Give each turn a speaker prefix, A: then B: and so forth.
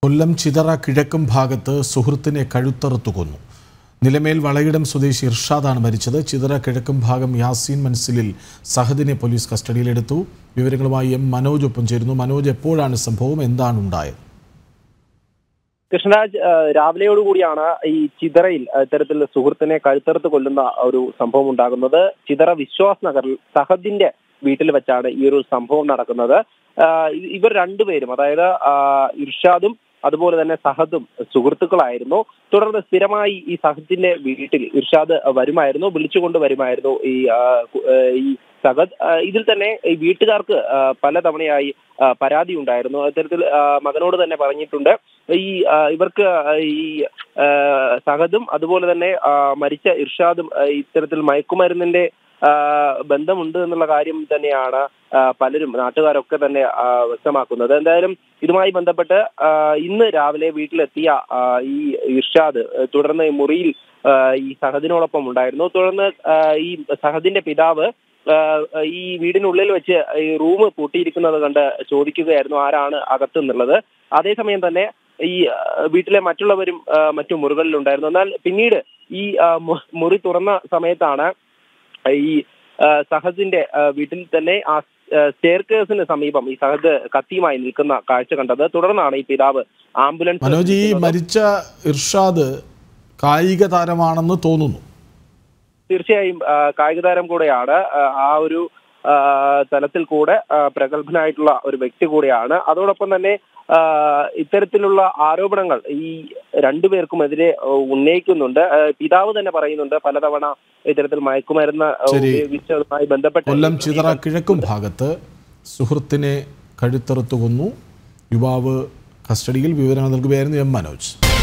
A: കൊല്ലം ചിതറ കിഴക്കും ഭാഗത്ത് സുഹൃത്തിനെ കഴുത്തറുത്തു കൊന്നു നിലമേൽ വളയിടം സ്വദേശി ഇർഷാദാണ് മരിച്ചത് ചിതറ കിഴക്കും ഭാഗം യാസീൻ മൻസിലിൽ സഹദിനെ പോലീസ് കസ്റ്റഡിയിലെടുത്തു വിവരങ്ങളുമായി എം മനോജ് ഒപ്പം ചേരുന്നു മനോജ് എപ്പോഴാണ് സംഭവം എന്താണ് ഉണ്ടായത്
B: കൃഷ്ണരാജ് ആ, രാവിലെയോടുകൂടിയാണ് ഈ ചിതറയിൽ ആ, ഇത്തരത്തിൽ സുഹൃത്തിനെ കഴുത്തറുത്ത് കൊല്ലുന്ന ഒരു സംഭവം ഉണ്ടാകുന്നത് ചിതറ വിശ്വാസ് നഗറിൽ സഹദിന്റെ വീട്ടിൽ വെച്ചാണ് ഈ ഒരു സംഭവം നടക്കുന്നത് ആ, ഇ- ഇവർ രണ്ടുപേരും അതായത് ആ, ഇർഷാദും അതുപോലെ തന്നെ സഹദും സുഹൃത്തുക്കളായിരുന്നു തുടർന്ന് സ്ഥിരമായി ഈ സഹദിന്റെ വീട്ടിൽ ഇർഷാദ് വരുമായിരുന്നു വിളിച്ചുകൊണ്ട് വരുമായിരുന്നു ഈ ആ, കു- ആ, ഈ സഹദ് ആ, ഇതിൽ തന്നെ ഈ വീട്ടുകാർക്ക് ആ, പലതവണയായി ആ, പരാതി ഉണ്ടായിരുന്നു അത്തരത്തിൽ ആ, മകനോട് തന്നെ പറഞ്ഞിട്ടുണ്ട് ഈ ആ, ഇവർക്ക് ആ, ഈ ആ, സഹദും അതുപോലെ തന്നെ ആ, മരിച്ച ഇർഷാദും ആ, ഇത്തരത്തിൽ മയക്കുമരുന്നിന്റെ ആ, ബന്ധമുണ്ട് എന്നുള്ള കാര്യം തന്നെയാണ് ആ, പലരും നാട്ടുകാരൊക്കെ തന്നെ ആ, വ്യക്തമാക്കുന്നത് എന്തായാലും ഇതുമായി ബന്ധപ്പെട്ട് ആ, ഇന്ന് രാവിലെ വീട്ടിലെത്തിയ ആ, ഈ ഇർഷാദ് ആ, തുടർന്ന് ഈ മുറിയിൽ ആ, ഈ സഹദിനോടൊപ്പം ഉണ്ടായിരുന്നു തുടർന്ന് ആ, ഈ സഹദിന്റെ പിതാവ് ആ, ഈ വീടിനുള്ളിൽ വെച്ച് ഈ റൂം പൂട്ടിയിരിക്കുന്നത് കണ്ട് ചോദിക്കുകയായിരുന്നു ആരാണ് അകത്ത് എന്നുള്ളത് അതേസമയം തന്നെ ഈ ആ, വീട്ടിലെ മറ്റുള്ളവരും ആ, മറ്റു മുറികളിലുണ്ടായിരുന്നു എന്നാൽ പിന്നീട് ഈ ആ, മു- മുറി തുറന്ന സമയത്താണ് ഈ ആ, സഹദിന്റെ ആ, വീട്ടിൽ തന്നെ ആ സ്റ്റെയർക്കേഴ്സിന് സമീപം ഈ സഹദ് കത്തിയുമായി നിൽക്കുന്ന കാഴ്ച കണ്ടത് തുടർന്നാണ് ഈ പിതാവ് ആംബുലൻസ്
A: മനോജ് ഈ
B: വിളിക്കുന്നതും
A: മരിച്ച ഇർഷാദ് കായിക താരമാണെന്ന് തോന്നുന്നു
B: തീർച്ചയായും ആ, കായിക താരം കൂടെയാണ് ആ, ആ ഒരു ആ, തലത്തിൽ കൂടെ ആ, പ്രഗത്ഭനായിട്ടുള്ള ഒരു വ്യക്തി കൂടെയാണ് അതോടൊപ്പം തന്നെ ആ, ഇത്തരത്തിലുള്ള ആരോപണങ്ങൾ ഈ രണ്ടുപേർക്കുമെതിരെ ആ, ഉന്നയിക്കുന്നുണ്ട് ആ, പിതാവ് തന്നെ പറയുന്നുണ്ട് പലതവണ ഇത്തരത്തിൽ മയക്കുമരുന്ന് ആ,
A: ശരി.
B: ഉപയോഗിച്ചതുമായി ബന്ധപ്പെട്ട്
A: കൊല്ലം ചിതറ കിഴക്കും ഭാഗത്ത് സുഹൃത്തിനെ കഴുത്തറുത്തു കൊന്നു യുവാവ് കസ്റ്റഡിയിൽ വിവരങ്ങൾ നൽകുകയായിരുന്നു എം മനോജ്